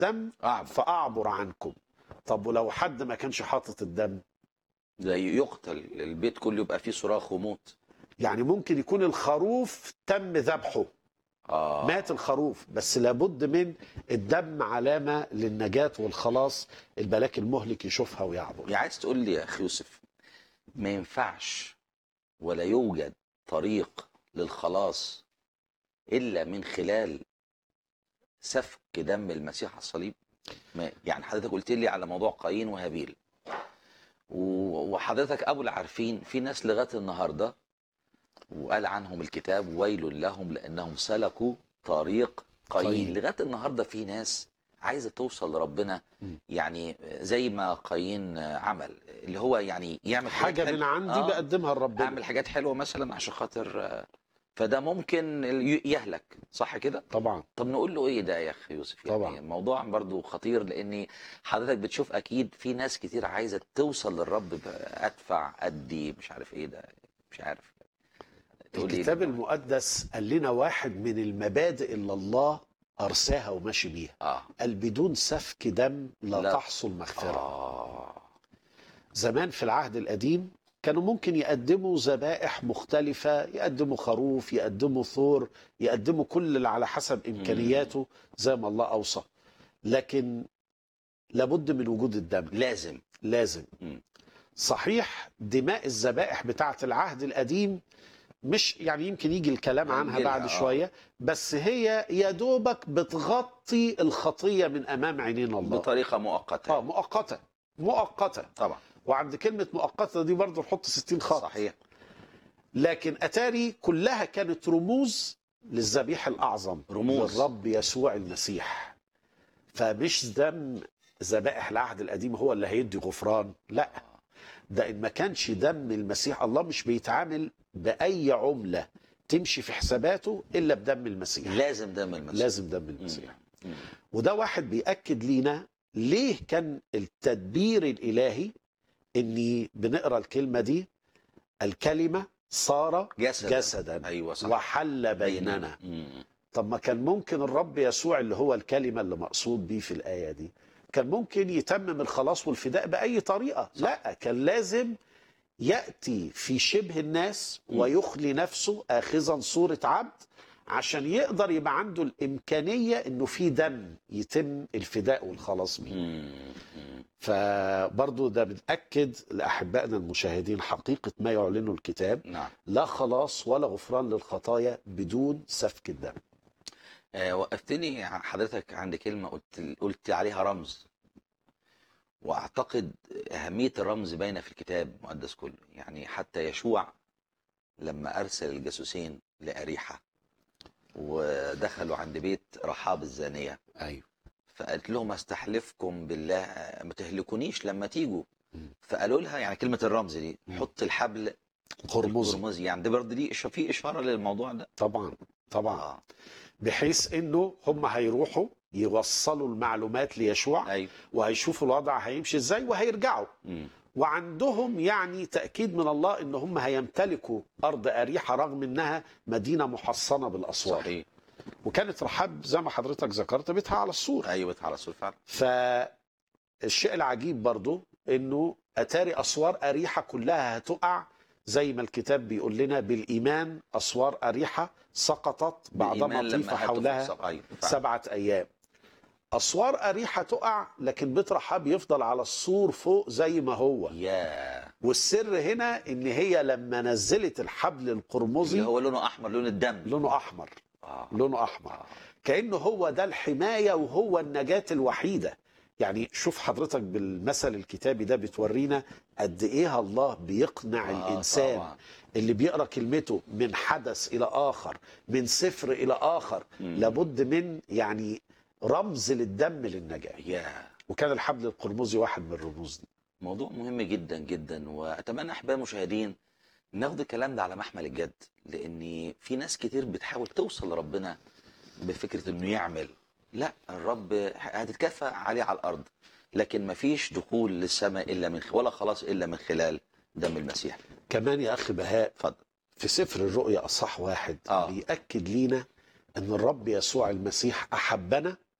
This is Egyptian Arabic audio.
الدم أعبر فاعبر عنكم طب ولو حد ما كانش حاطط الدم زي يقتل البيت كله يبقى فيه صراخ وموت يعني ممكن يكون الخروف تم ذبحه آه. مات الخروف بس لابد من الدم علامة للنجاة والخلاص البلاك المهلك يشوفها ويعبر يعني عايز تقول لي يا اخي يوسف ما ينفعش ولا يوجد طريق للخلاص الا من خلال سفك دم المسيح على الصليب ما يعني حضرتك قلت لي على موضوع قايين وهابيل و- وحضرتك ابو العارفين في ناس لغايه النهارده وقال عنهم الكتاب ويل لهم لانهم سلكوا طريق قايين قايين. لغايه النهارده في ناس عايزه توصل لربنا مم. يعني زي ما قايين عمل اللي هو يعني يعمل حاجات حاجة حلوة. من عندي آه. بقدمها لربنا اعمل حاجات حلوه مثلا عشان خاطر آه، فده ممكن ي- يهلك صح كده طبعا طب نقول له ايه ده يا اخي يوسف يعني طبعا. موضوع برضو خطير لان حضرتك بتشوف اكيد في ناس كتير عايزه توصل للرب ب- ادفع ادي مش عارف ايه ده مش عارف تقول لي الكتاب إيه؟ المقدس قال لنا واحد من المبادئ اللي الله أرساها وماشي بيها اه قال بدون سفك دم لا, لا. تحصل مغفرة اه زمان في العهد القديم كانوا ممكن يقدموا ذبائح مختلفة يقدموا خروف يقدموا ثور يقدموا كل اللي على حسب إمكانياته زي ما الله أوصى لكن لابد من وجود الدم لازم لازم مم. صحيح دماء الذبائح بتاعة العهد القديم مش يعني يمكن يجي الكلام عنها هنجيلها، بعد آه. شوية بس هي يا دوبك بتغطي الخطية من أمام عينين الله بطريقه مؤقته اه مؤقتة مؤقتة طبعا وعند كلمة مؤقتة دي برضه نحط 60 خط صحيح لكن أتاري كلها كانت رموز للذبيح الأعظم رموز. للرب يسوع المسيح فمش دم ذبائح العهد القديم هو اللي هيدي غفران لا ده إن ما كانش دم المسيح الله مش بيتعامل بأي عملة تمشي في حساباته إلا بدم المسيح لازم دم المسيح لازم دم المسيح مم. وده واحد بيأكد لينا ليه كان التدبير الإلهي إني بنقرأ الكلمة دي الكلمة صار جسدا جسدا ايوه صح وحل بيننا مم. طب ما كان ممكن الرب يسوع اللي هو الكلمة اللي مقصود بيه في الآية دي كان ممكن يتمم الخلاص والفداء بأي طريقة صح. لا كان لازم يأتي في شبه الناس مم. ويخلي نفسه آخذا صورة عبد عشان يقدر يبقى عنده الإمكانية إنه في دم يتم الفداء والخلاص بيه مم. مم. فبرضو ده بنأكد لأحبائنا المشاهدين حقيقة ما يعلنه الكتاب نعم لا خلاص ولا غفران للخطايا بدون سفك الدم آه، وقفتني حضرتك عند كلمة قلت قلت عليها رمز واعتقد أهمية الرمز باينة في الكتاب المقدس كله يعني حتى يشوع لما أرسل الجاسوسين لأريحة ودخلوا عند بيت رحاب الزانية أيوه فقالت لهم استحلفكم بالله ما تهلكونيش لما تيجوا مم. فقالوا لها يعني كلمة الرمز دي مم. حط الحبل قرمز قرمزي يعني ده برضه دي إش- في إشارة للموضوع ده طبعا طبعا آه. بحيث انه هم هيروحوا يوصلوا المعلومات ليشوع أيوه وهيشوفوا الوضع هيمشي ازاي وهيرجعوا مم. وعندهم يعني تأكيد من الله ان هم هيمتلكوا ارض اريحة رغم انها مدينة محصنة بالاسوار صحيح وكانت رحاب زي ما حضرتك ذكرت بيتها على السور أيوه على رسول فعلا فالشيء العجيب برضو انه اتاري اسوار اريحه كلها هتقع زي ما الكتاب بيقول لنا بالايمان اسوار اريحه سقطت بعدما بالإيمان طيف لما هاتوا حولها فرصة. أيوه فعلا. سبعه ايام اسوار اريحه تقع لكن بيت رحاب يفضل على السور فوق زي ما هو يا والسر هنا ان هي لما نزلت الحبل اللي القرمزي هو لونه احمر لون الدم لونه احمر آه. لونه احمر آه. كانه هو ده الحمايه وهو النجاه الوحيده يعني شوف حضرتك بالمثل الكتابي ده بتورينا قد ايه الله بيقنع آه، الانسان طبعاً. اللي بيقرا كلمته من حدث الى اخر من سفر الى اخر مم. لابد من يعني رمز للدم للنجاه يا وكان الحبل القرمزي واحد من الرموز دي موضوع مهم جدا جدا واتمنى احبائي المشاهدين ناخد الكلام ده على محمل الجد لان في ناس كتير بتحاول توصل لربنا بفكره انه يعمل لا الرب هتتكافى عليه على الارض لكن مفيش دخول للسماء الا من ولا خلاص الا من خلال دم المسيح كمان يا اخ بهاء اتفضل في سفر الرؤيا اصح واحد آه. بيأكد لينا ان الرب يسوع المسيح احبنا